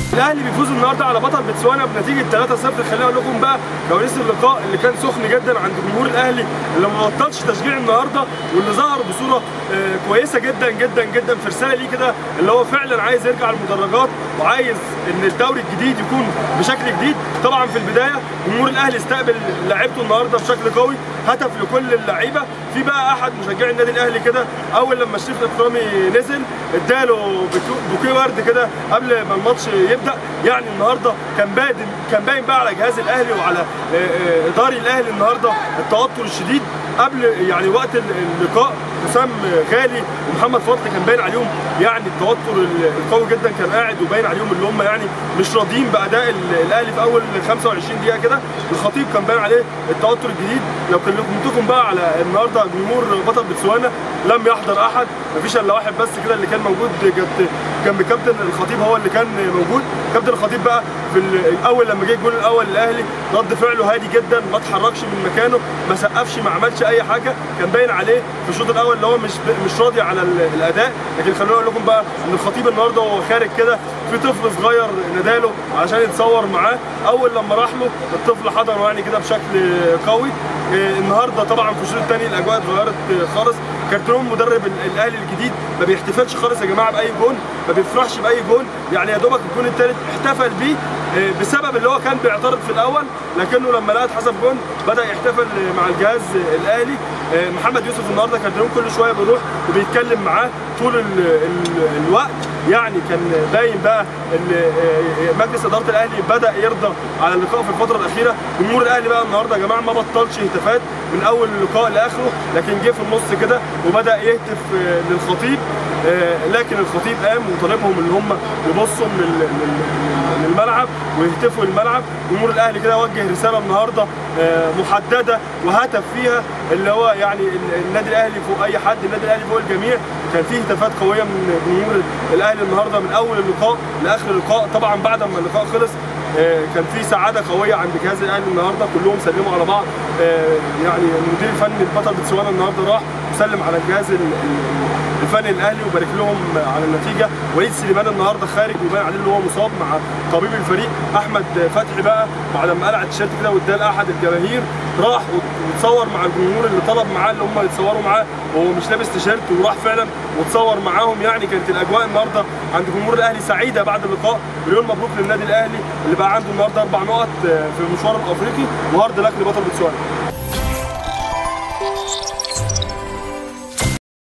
الاهلي بيفوز النهارده على بطل بتسوانا بنتيجه 3-0 خليني اقول لكم بقى كواليس اللقاء اللي كان سخن جدا عند جمهور الاهلي اللي ما بطلش تشجيع النهارده واللي ظهر بصوره آه، كويسه جدا جدا جدا في رساله ليه كده اللي هو فعلا عايز يرجع المدرجات وعايز ان الدوري الجديد يكون بشكل جديد طبعا في البدايه جمهور الاهلي استقبل لعيبته النهارده بشكل قوي هدف لكل اللعيبه في بقى احد مشجعي النادي الاهلي كده اول لما الشريف الاكرامي نزل اداله بكو- بوكيه ورد كده قبل ما الماتش يبدا يعني النهارده كان باين كان باين بقى على جهاز الاهلي وعلى آه، آه، اداري الاهلي النهارده التوتر الشديد قبل يعني وقت اللقاء حسام غالي ومحمد فضل كان باين عليهم يعني التوتر القوي جدا كان قاعد وباين عليهم اللي هم يعني مش راضيين باداء ال- الاهلي في اول 25 دقيقه كده الخطيب كان باين عليه التوتر الجديد لو كلمتكم بقى على النهارده جمهور بطل بتسوانا لم يحضر احد مفيش الا واحد بس كده اللي كان موجود جت جنب كابتن الخطيب هو اللي كان موجود كابتن الخطيب بقى في الاول لما جه الجول الاول للاهلي رد فعله هادي جدا ما اتحركش من مكانه ما سقفش ما عملش اي حاجه كان باين عليه في الشوط الاول اللي هو مش مش راضي على ال- الاداء لكن خلوني اقول لكم بقى ان الخطيب النهارده وهو خارج كده في طفل صغير ناداله عشان يتصور معاه اول لما راح له الطفل حضنه يعني كده بشكل قوي إيه، النهارده طبعا في الشوط الثاني الاجواء اتغيرت آه، خالص كارتيرون مدرب ال- الاهلي الجديد ما بيحتفلش خالص يا جماعه باي جون ما بيفرحش باي جون يعني يا دوبك الجون الثالث احتفل بيه آه، بسبب اللي هو كان بيعترض في الاول لكنه لما لقى اتحسب جون بدا يحتفل آه، مع الجهاز آه، الاهلي آه، محمد يوسف النهارده كارتيرون كل شويه بيروح وبيتكلم معاه طول ال ال الوقت يعني كان باين بقى ان آه، مجلس اداره الاهلي بدا يرضى على اللقاء في الفتره الاخيره جمهور الاهلي بقى النهارده يا جماعه ما بطلش هتافات من اول اللقاء لاخره لكن جه في النص كده وبدا يهتف آه، للخطيب آه، لكن الخطيب قام وطالبهم ان هم يبصوا لل- لل- للملعب ويهتفوا للملعب جمهور الاهلي كده وجه رساله النهارده آه، محدده وهتف فيها اللي هو يعني ال- النادي الاهلي فوق اي حد النادي الاهلي فوق الجميع كان فيه هتافات قويه من جمهور الاهلي النهارده من اول اللقاء لاخر اللقاء طبعا بعد ما اللقاء خلص آه، كان في سعاده قويه عند جهاز الاهلي النهارده كلهم سلموا على بعض آه، يعني المدير الفني البطل بتسوانا النهارده راح وسلم على الجهاز ال- ال- الفني الاهلي وبارك لهم على النتيجه وليد سليمان النهارده خارج وباين عليه ان هو مصاب مع طبيب الفريق احمد فتحي بقى بعد ما قلع التيشيرت كده واداه لاحد الجماهير راح وتصور مع الجمهور اللي طلب معاه اللي هم يتصوروا معاه وهو مش لابس تيشيرت وراح فعلا وتصور معاهم يعني كانت الاجواء النهارده عند جمهور الاهلي سعيده بعد اللقاء مليون مبروك للنادي الاهلي اللي بقى عنده النهارده اربع نقط في المشوار الافريقي وهارد لك لبطل بتسوانا